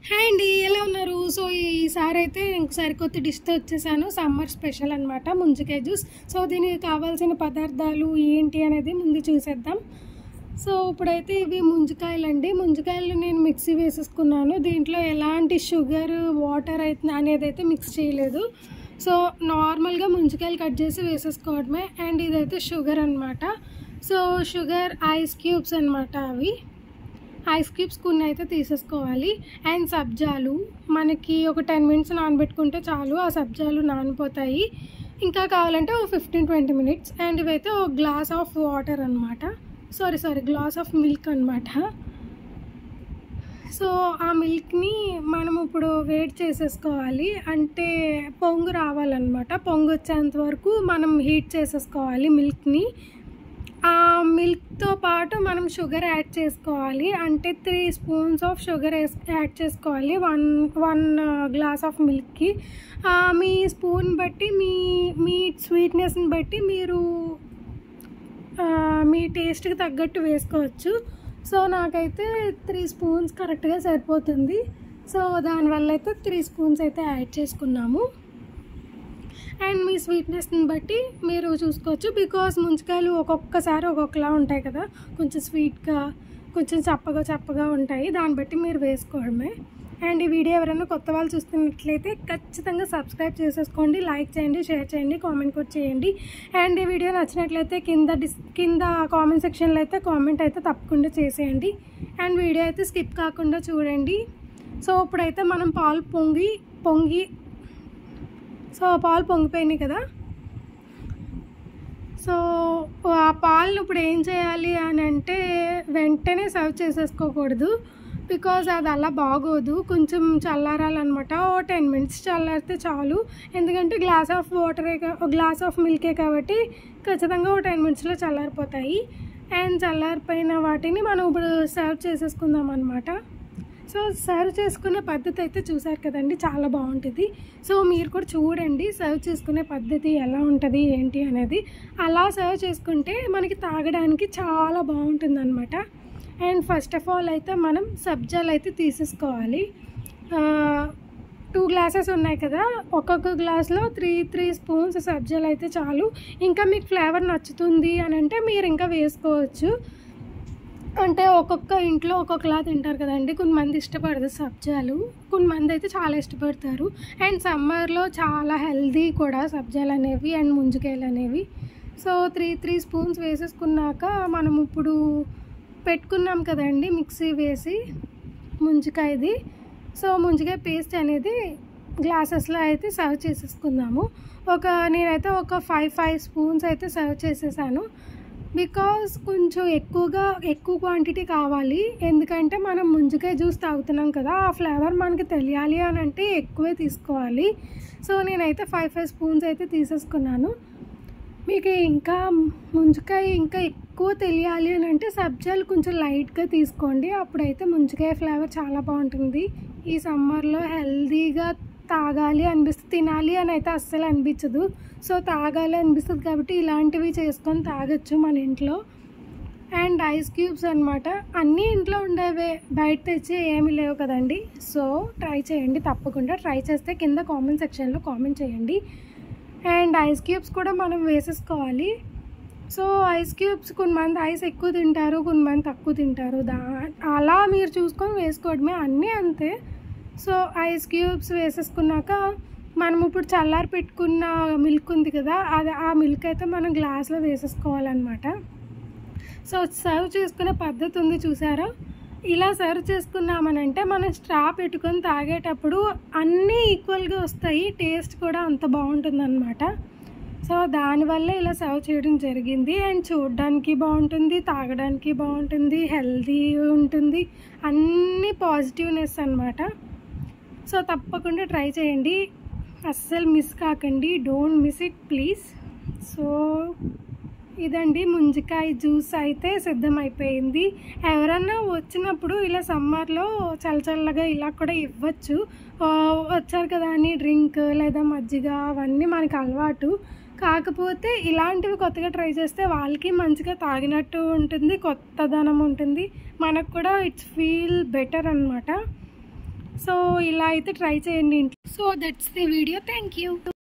hi అండి ఎలా ఉన్నారు సో ఈసారి అయితే ఇంకోసారి కొత్త డిష్తో వచ్చేసాను సమ్మర్ స్పెషల్ అనమాట ముంజికాయ జ్యూస్ సో దీనికి కావాల్సిన పదార్థాలు ఏంటి అనేది ముందు చూసేద్దాం సో ఇప్పుడైతే ఇవి ముంజికాయలు అండి ముంజికాయలు నేను మిక్సీ వేసేసుకున్నాను దీంట్లో ఎలాంటి షుగర్ వాటర్ అయితే అనేది అయితే మిక్స్ చేయలేదు సో నార్మల్గా ముంజికాయలు కట్ చేసి వేసేసుకోవడమే అండ్ ఇదైతే షుగర్ అనమాట సో షుగర్ ఐస్ క్యూబ్స్ అనమాట అవి ఐస్ క్యూబ్స్ కొన్ని అయితే తీసేసుకోవాలి అండ్ సబ్జాలు మనకి ఒక టెన్ మినిట్స్ నానబెట్టుకుంటే చాలు ఆ సబ్జాలు నానిపోతాయి ఇంకా కావాలంటే ఒక ఫిఫ్టీన్ ట్వంటీ మినిట్స్ అండ్ ఇవైతే ఒక గ్లాస్ ఆఫ్ వాటర్ అనమాట sorry sorry glass of milk అనమాట సో ఆ మిల్క్ని మనం ఇప్పుడు వేడి చేసేసుకోవాలి అంటే పొంగు రావాలన్నమాట పొంగు వచ్చేంత వరకు మనం హీట్ చేసేసుకోవాలి మిల్క్ని ఆ మిల్క్తో పాటు మనం షుగర్ యాడ్ చేసుకోవాలి అంటే three spoons of sugar add చేసుకోవాలి వన్ వన్ గ్లాస్ ఆఫ్ మిల్క్కి మీ స్పూన్ బట్టి మీ మీ స్వీట్నెస్ని బట్టి మీరు మీ టేస్ట్కి తగ్గట్టు వేసుకోవచ్చు సో నాకైతే త్రీ స్పూన్స్ కరెక్ట్గా సరిపోతుంది సో దానివల్ల అయితే త్రీ స్పూన్స్ అయితే యాడ్ చేసుకున్నాము అండ్ మీ స్వీట్నెస్ని బట్టి మీరు చూసుకోవచ్చు బికాస్ ముంచికాయలు ఒక్కొక్కసారి ఒక్కొక్కలా ఉంటాయి కదా కొంచెం స్వీట్గా కొంచెం చప్పగా చప్పగా ఉంటాయి దాన్ని బట్టి మీరు వేసుకోవడమే అండ్ ఈ వీడియో ఎవరైనా కొత్త వాళ్ళు చూస్తున్నట్లయితే ఖచ్చితంగా సబ్స్క్రైబ్ చేసేసుకోండి లైక్ చేయండి షేర్ చేయండి కామెంట్ కూడా చేయండి అండ్ ఈ వీడియో నచ్చినట్లయితే కింద డిస్ కింద కామెంట్ సెక్షన్లో అయితే కామెంట్ అయితే తప్పకుండా చేసేయండి అండ్ వీడియో అయితే స్కిప్ కాకుండా చూడండి సో ఇప్పుడైతే మనం పాలు పొంగి పొంగి సో పాలు పొంగిపోయినాయి కదా సో ఆ పాలను ఇప్పుడు ఏం చేయాలి అని అంటే వెంటనే సర్వ్ చేసేసుకోకూడదు బికాజ్ అది అలా బాగోదు కొంచెం చల్లారాలన్నమాట ఓ టెన్ మినిట్స్ చల్లారితే చాలు ఎందుకంటే గ్లాస్ ఆఫ్ వాటరే గ్లాస్ ఆఫ్ మిల్కే కాబట్టి ఖచ్చితంగా ఓ టెన్ మినిట్స్లో చల్లారిపోతాయి అండ్ చల్లారిపోయిన వాటిని మనం ఇప్పుడు సర్వ్ చేసేసుకుందాం అనమాట సో సర్వ్ చేసుకునే పద్ధతి అయితే చూసారు కదండి చాలా బాగుంటుంది సో మీరు కూడా చూడండి సర్వ్ చేసుకునే పద్ధతి ఎలా ఉంటుంది ఏంటి అనేది అలా సర్వ్ చేసుకుంటే మనకి తాగడానికి చాలా బాగుంటుంది అనమాట అండ్ ఫస్ట్ ఆఫ్ ఆల్ అయితే మనం సబ్జాలు అయితే తీసేసుకోవాలి టూ గ్లాసెస్ ఉన్నాయి కదా ఒక్కొక్క గ్లాస్లో త్రీ త్రీ స్పూన్స్ సబ్జాలు అయితే చాలు ఇంకా మీకు ఫ్లేవర్ నచ్చుతుంది అని అంటే మీరు ఇంకా వేసుకోవచ్చు అంటే ఒక్కొక్క ఇంట్లో ఒక్కొక్కలా తింటారు కదండి కొంతమంది ఇష్టపడదు సబ్జాలు కొంతమంది అయితే చాలా ఇష్టపడతారు అండ్ సమ్మర్లో చాలా హెల్దీ కూడా సబ్జాలు అనేవి అండ్ ముంజికాయలు అనేవి సో త్రీ త్రీ స్పూన్స్ వేసేసుకున్నాక మనం ఇప్పుడు పెట్టుకున్నాం కదండి మిక్సీ వేసి ముంజికాయది సో ముంజికాయ పేస్ట్ అనేది గ్లాసెస్లో అయితే సర్వ్ చేసేసుకుందాము ఒక నేనైతే ఒక ఫైవ్ ఫైవ్ స్పూన్స్ అయితే సర్వ్ చేసేసాను బికాస్ కొంచెం ఎక్కువగా ఎక్కువ క్వాంటిటీ కావాలి ఎందుకంటే మనం ముంజికాయ జ్యూస్ తాగుతున్నాం కదా ఆ ఫ్లేవర్ మనకి తెలియాలి అని అంటే ఎక్కువే తీసుకోవాలి సో నేనైతే ఫైవ్ ఫైవ్ స్పూన్స్ అయితే తీసేసుకున్నాను మీకు ఇంకా ముంజికాయ ఇంకా ఎక్కువ తెలియాలి అని అంటే సబ్జాలు కొంచెం లైట్గా తీసుకోండి అప్పుడైతే ముంజికాయ ఫ్లేవర్ చాలా బాగుంటుంది ఈ సమ్మర్లో హెల్తీగా తాగాలి అనిపిస్తుంది తినాలి అని అయితే అస్సలు అనిపించదు సో తాగాలి అనిపిస్తుంది కాబట్టి ఇలాంటివి చేసుకొని తాగొచ్చు మన ఇంట్లో అండ్ ఐస్ క్యూబ్స్ అనమాట అన్నీ ఇంట్లో ఉండేవే బయట తెచ్చి ఏమీ లేవు కదండి సో ట్రై చేయండి తప్పకుండా ట్రై చేస్తే కింద కామెంట్ సెక్షన్లో కామెంట్ చేయండి అండ్ ఐస్ క్యూబ్స్ కూడా మనం వేసేసుకోవాలి సో ఐస్ క్యూబ్స్ కొంతమంది ఐస్ ఎక్కువ తింటారు కొంతమంది తక్కువ తింటారు దా అలా మీరు చూసుకొని వేసుకోవడమే అన్నీ అంతే సో ఐస్ క్యూబ్స్ వేసేసుకున్నాక మనం ఇప్పుడు చల్లారి పెట్టుకున్న మిల్క్ ఉంది కదా అది ఆ మిల్క్ అయితే మనం గ్లాస్లో వేసేసుకోవాలన్నమాట సో సర్వ్ చేసుకునే పద్ధతి ఉంది చూసారా ఇలా సర్వ్ చేసుకున్నామనంటే మనం స్ట్రా పెట్టుకొని తాగేటప్పుడు అన్నీ ఈక్వల్గా వస్తాయి టేస్ట్ కూడా అంత బాగుంటుంది అనమాట సో దానివల్ల ఇలా సర్వ్ చేయడం జరిగింది అండ్ చూడడానికి బాగుంటుంది తాగడానికి బాగుంటుంది హెల్తీ ఉంటుంది అన్నీ పాజిటివ్నెస్ అనమాట సో తప్పకుండా ట్రై చేయండి అస్సలు మిస్ కాకండి don't miss it please so ఇదండి ముంజికాయ జ్యూస్ అయితే సిద్ధమైపోయింది ఎవరన్నా వచ్చినప్పుడు ఇలా సమ్మర్లో చల్లచల్లగా ఇలా కూడా ఇవ్వచ్చు వచ్చారు కదా అని డ్రింక్ లేదా మజ్జిగ అవన్నీ మనకు అలవాటు కాకపోతే ఇలాంటివి కొత్తగా ట్రై చేస్తే వాళ్ళకి మంచిగా తాగినట్టు ఉంటుంది కొత్తదనం ఉంటుంది మనకు కూడా ఇట్స్ ఫీల్ బెటర్ అనమాట సో ఇలా అయితే ట్రై చేయండి ఇంట్లో so that's the video thank you